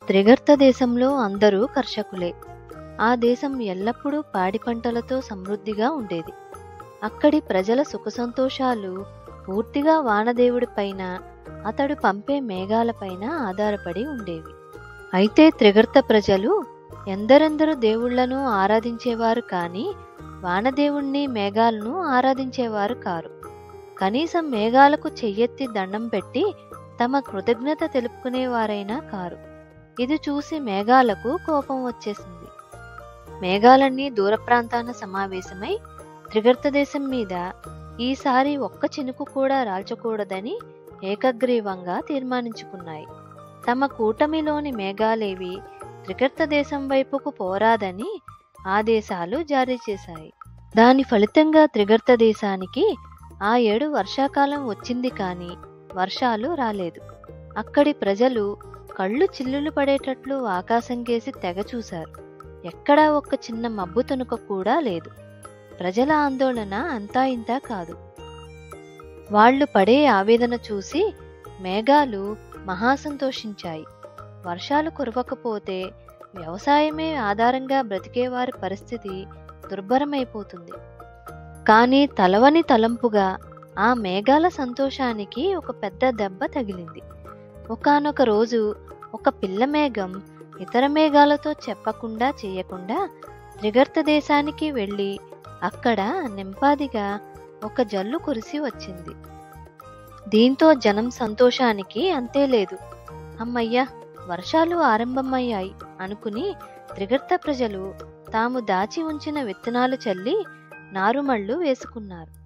త్రిగర్త దేశంలో అందరూ కర్షకులే ఆ దేశం ఎల్లప్పుడూ పాడి పంటలతో సమృద్ధిగా ఉండేది అక్కడి ప్రజల సుఖ సంతోషాలు పూర్తిగా వానదేవుడిపైన అతడు పంపే మేఘాలపైన ఆధారపడి ఉండేవి అయితే త్రిగర్త ప్రజలు ఎందరెందరు దేవుళ్లను ఆరాధించేవారు కాని వానదేవుణ్ణి మేఘాలను ఆరాధించేవారు కారు కనీసం మేఘాలకు చెయ్యెత్తి దండం పెట్టి తమ కృతజ్ఞత తెలుపుకునేవారైనా కారు ఇది చూసి మేఘాలకు కోపం వచ్చేసింది మేఘాలన్నీ దూర ప్రాంతాన సమావేశమై త్రిగర్త దేశం మీద ఈసారి ఒక్క చినుకు కూడా రాల్చకూడదని ఏకగ్రీవంగా తీర్మానించుకున్నాయి తమ కూటమిలోని మేఘాలేవి త్రిగర్త దేశం వైపుకు పోరాదని ఆదేశాలు జారీ చేశాయి దాని ఫలితంగా త్రిగర్త దేశానికి ఆ ఏడు వర్షాకాలం వచ్చింది కానీ వర్షాలు రాలేదు అక్కడి ప్రజలు కళ్ళు చిల్లులు పడేటట్లు ఆకాశం కేసి తెగ చూశారు ఎక్కడా ఒక్క చిన్న మబ్బు తునుక కూడా లేదు ప్రజల ఆందోళన అంతా ఇంతా కాదు వాళ్ళు పడే ఆవేదన చూసి మేఘాలు మహాసంతోషించాయి వర్షాలు కురవకపోతే వ్యవసాయమే ఆధారంగా బ్రతికేవారి పరిస్థితి దుర్భరమైపోతుంది కానీ తలవని తలంపుగా ఆ మేఘాల సంతోషానికి ఒక పెద్ద దెబ్బ తగిలింది ఒకానొక రోజు ఒక పిల్ల మేఘం ఇతర మేఘాలతో చెప్పకుండా చేయకుండా త్రిగర్త దేశానికి వెళ్ళి అక్కడ నింపాదిగా ఒక జల్లు కురిసి వచ్చింది దీంతో జనం సంతోషానికి అంతే లేదు అమ్మయ్య వర్షాలు ఆరంభమయ్యాయి అనుకుని త్రిగర్త ప్రజలు తాము దాచి ఉంచిన విత్తనాలు చల్లి నారుమళ్ళు వేసుకున్నారు